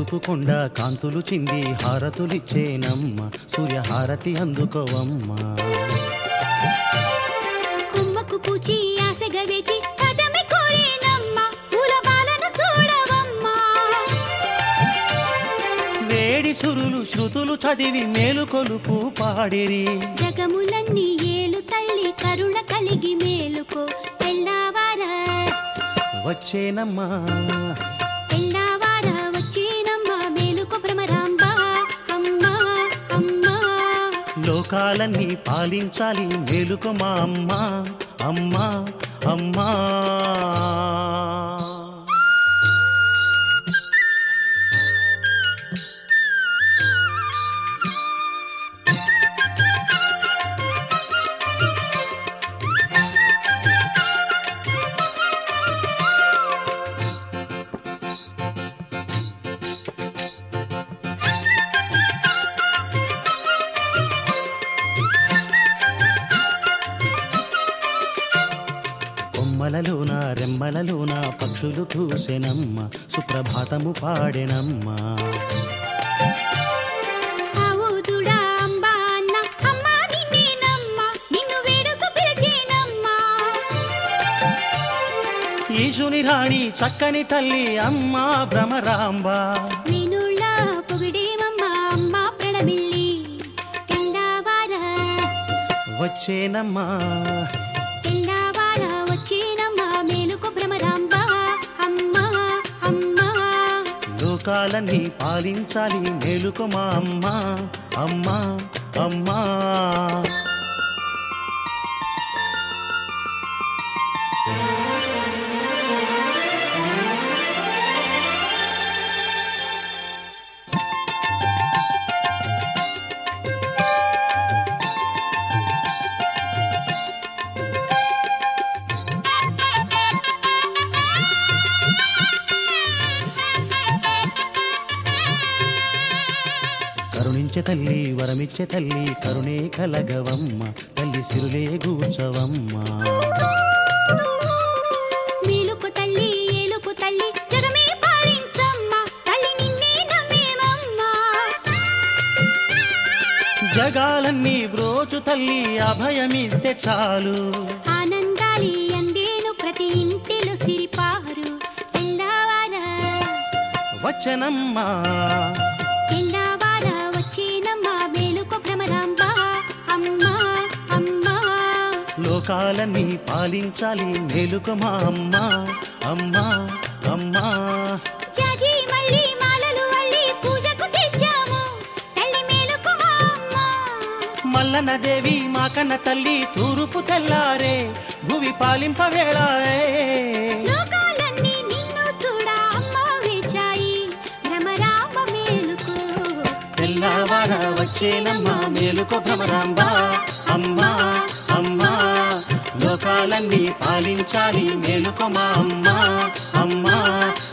మెరుపుకొండ కాంతులు చింది హారతులిచ్చేనమ్మ సూర్యహారతి అందుకోవమ్మ కొమ్మకు పూచి ఆశగా వేచి కదమి కోరేనమ్మ పూల బాలను చూడవమ్మా వేడి సురులు శృతులు చదివి మేలుకొలుపు పాడిరి జగములన్నీ ఏలు తల్లి కరుణ కలిగి మేలుకో తెల్లవారా వచ్చేనమ్మా తెల్లవారా వచ్చేనమ్మ మేలుకో భ్రమరాంబ అమ్మా అమ్మా లోకాలన్నీ పాలించాలి మేలుకో మా అమ్మ అమ్మా అమ్మా కొమ్మలలోన రెమ్మలలోన పక్షులు కూసెనమ్మ సుప్రభాతము పాడెనమ్మా ఆవుదుడా అంబా అన్న అమ్మా నిన్నేనమ్మ నిన్ను వేడుకు పిలిచేనమ్మా ఈశుని రాణి చక్కని తల్లి అమ్మా భ్రమరాంబ వినుళ్ళ పొగిడేమమ్మ అమ్మ ప్రణమిల్లి తెల్లవారా వచ్చేనమ్మా తెల్లవారా వచ్చేనమ్మ మేలుకో భ్రమరాంబ అమ్మా అమ్మా లోకాలన్నీ పాలించాలి మేలుకో మా అమ్మ అమ్మా అమ్మా కరుణించే తల్లి వరమిచ్చే తల్లి కరుణే కలగవమ్మ తల్లి సిరులే గూర్చవమ్మ మేలుకో తల్లి ఏలుకో తల్లి జగమే పాలించమ్మ తల్లి నిన్నే నమ్మేమమ్మా జగాలన్నీ బ్రోచు తల్లి అభయమిస్తే చాలు ఆనందాలి అందేను ప్రతి ఇంటిలో సిరిపారు తెల్లవారా వచ్చనమ్మా తెల్లవారా వచ్చేనమ్మ మేలుకో భ్రమరాంబ అమ్మా అమ్మా లోకాలన్నీ పాలించాలి మేలుకో మా అమ్మ అమ్మా అమ్మా జాజి మళ్ళీ మాలలు అల్లి పూజకు తెచ్చాము తల్లి మేలుకో మా అమ్మ మల్లన దేవి మాకన్న తల్లి తూరుపు తెల్లారే భువి పాలింప వేళాయే లోకాలన్నీ నిన్ను చూడ అమ్మ వేచాయి భ్రమరాంబ మేలుకో తెల్లవార వచ్చేనమ్మా మేలుకో భ్రమరాంబ అమ్మా అమ్మా లోకాలన్నీ పాలించాలి మేలుకో మా అమ్మ అమ్మా